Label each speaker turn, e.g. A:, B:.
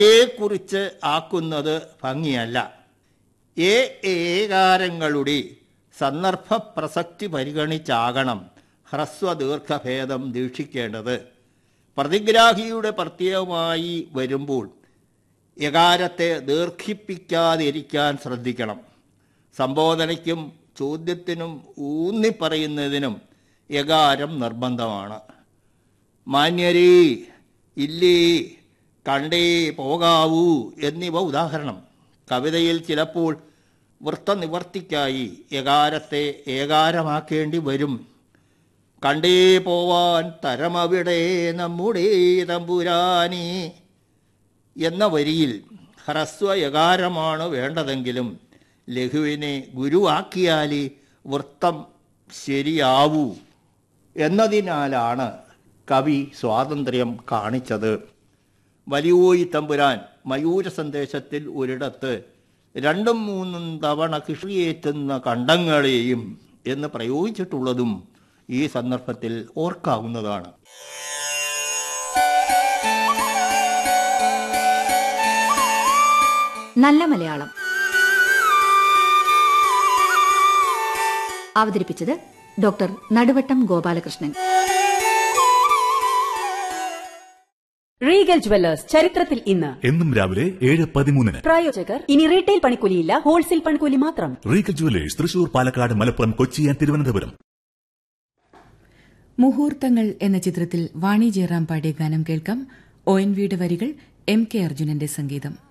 A: കുറിച്ച് ആക്കുന്നത് ഭംഗിയല്ല ഏ ഏകാരങ്ങളുടെ സന്ദർഭ പ്രസക്തി പരിഗണിച്ചാകണം ഹ്രസ്വ ദീർഘഭേദം ദീക്ഷിക്കേണ്ടത് പ്രതിഗ്രാഹിയുടെ പ്രത്യയമായി വരുമ്പോൾ യകാരത്തെ ദീർഘിപ്പിക്കാതിരിക്കാൻ ശ്രദ്ധിക്കണം സംബോധനയ്ക്കും ചോദ്യത്തിനും ഊന്നിപ്പറയുന്നതിനും യകാരം നിർബന്ധമാണ് മാന്യരേ ഇല്ലേ കണ്ടേ പോകാവൂ എന്നിവ ഉദാഹരണം കവിതയിൽ ചിലപ്പോൾ വൃത്തനിവർത്തിക്കായി യകാരത്തെ ഏകാരമാക്കേണ്ടി വരും കണ്ടേ പോവാൻ തരമവിടെ നമ്മുടെ തമ്പുരാനേ എന്ന വരിയിൽ ഹ്രസ്വ യകാരമാണ് വേണ്ടതെങ്കിലും ലഘുവിനെ ഗുരുവാക്കിയാലേ വൃത്തം ശരിയാവൂ എന്നതിനാലാണ് കവി സ്വാതന്ത്ര്യം കാണിച്ചത് വലിയോയി തമ്പുരാൻ മയൂര സന്ദേശത്തിൽ ഒരിടത്ത് രണ്ടും മൂന്നും തവണ കൃഷിയേറ്റുന്ന കണ്ടങ്ങളെയും എന്ന് പ്രയോഗിച്ചിട്ടുള്ളതും ഈ സന്ദർഭത്തിൽ ഓർക്കാവുന്നതാണ്
B: നല്ല മലയാളം അവതരിപ്പിച്ചത് doctor Naduvattom Gopalakrishnan
C: Regal jewellers ചരിത്രത്തിൽ ഇന്ന്
D: എന്നും രാവിലെ ഏഴ് പതിമൂന്നിന്
C: പ്രായോജകർ ഇനി റീറ്റെയിൽ പണിക്കൂലിയില്ല ഹോൾസെയിൽ പണിക്കൂലി മാത്രം
D: Regal jewellers Thrissur Palakkad Malappuram Kochi and Thiruvananthapuram
E: മുഹൂർത്തങ്ങൾ എന്ന ചിത്രത്തിൽ വാണി ജയറാം പാടിയ ഗാനം കേൾക്കാം ഒ എൻ വിയുടെ വരികൾ എം കെ അർജുനന്റെ സംഗീതം